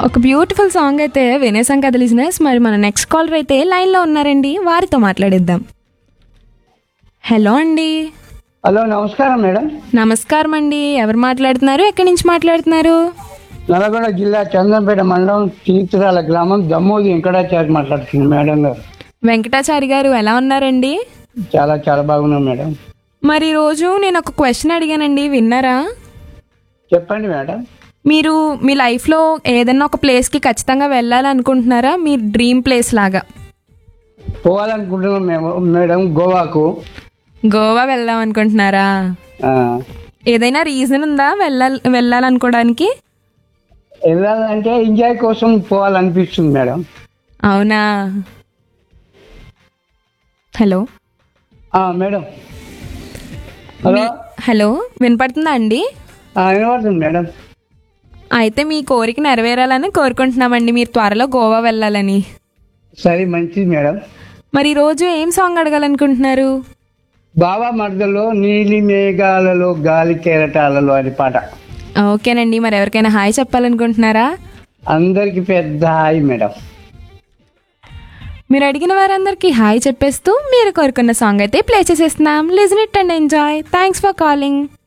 ఒక beautiful song అయితే వినేసాం కదా లిజినెస్ మరి మన నెక్స్ట్ కాలర్ అయితే లైన్లో ఉన్నారండి వారితో మాట్లాడిద్దాం హలో అండి హలో నమస్కారం మేడం నమస్కారం అండి ఎవరు మాట్లాడుతున్నారు ఎక్కడి నుంచి మాట్లాడుతున్నారు నల్గొండ జిల్లా చందంపేట మండలం తీర్థరాల గ్రామం దమ్మోది వెంకటాచారి మాట్లాడుతుంది మేడం గారు వెంకటాచారి గారు ఎలా ఉన్నారండి చాలా చాలా బాగున్నాం మేడం మరి రోజు నేను ఒక క్వశ్చన్ అడిగానండి విన్నారా చెప్పండి మేడం మీరు మీ లైఫ్లో ఏదైనా ఒక ప్లేస్కి ఖచ్చితంగా వెళ్ళాలనుకుంటున్నారా మీ డ్రీమ్ ప్లేస్ లాగా పోవాలనుకుంటున్నాం మేము మేడం గోవాకు గోవా వెళ్దాం అనుకుంటున్నారా ఆ, ఏదైనా రీజన్ ఉందా వెళ్ళాలి వెళ్ళాలనుకోవడానికి వెళ్ళాలంటే ఎంజాయ్ కోసం పోవాలనిపిస్తుంది మేడం అవునా హలో ఆ, మేడం హలో హలో వినపడుతుందా అండి ఆ, వినపడుతుంది మేడం అయితే మీ కోరిక నెరవేరాలని కోరుకుంటున్నామండి మీరు త్వరలో గోవా వెళ్ళాలని సరే మంచిది మేడం మరి ఈరోజు ఏం సాంగ్ అడగాలనుకుంటున్నారు బాబా మరదలో నీలి మేఘాలలో గాలి కెరటాలలో అని పాట ఓకేనండి మరి ఎవరికైనా హాయ్ చెప్పాలనుకుంటున్నారా అందరికి పెద్ద హాయి మేడం మీరు అడిగిన వారందరికీ హాయ్ చెప్పేస్తూ మీరు కోరుకున్న సాంగ్ అయితే ప్లే చేసేస్తున్నాం listen it and enjoy thanks for calling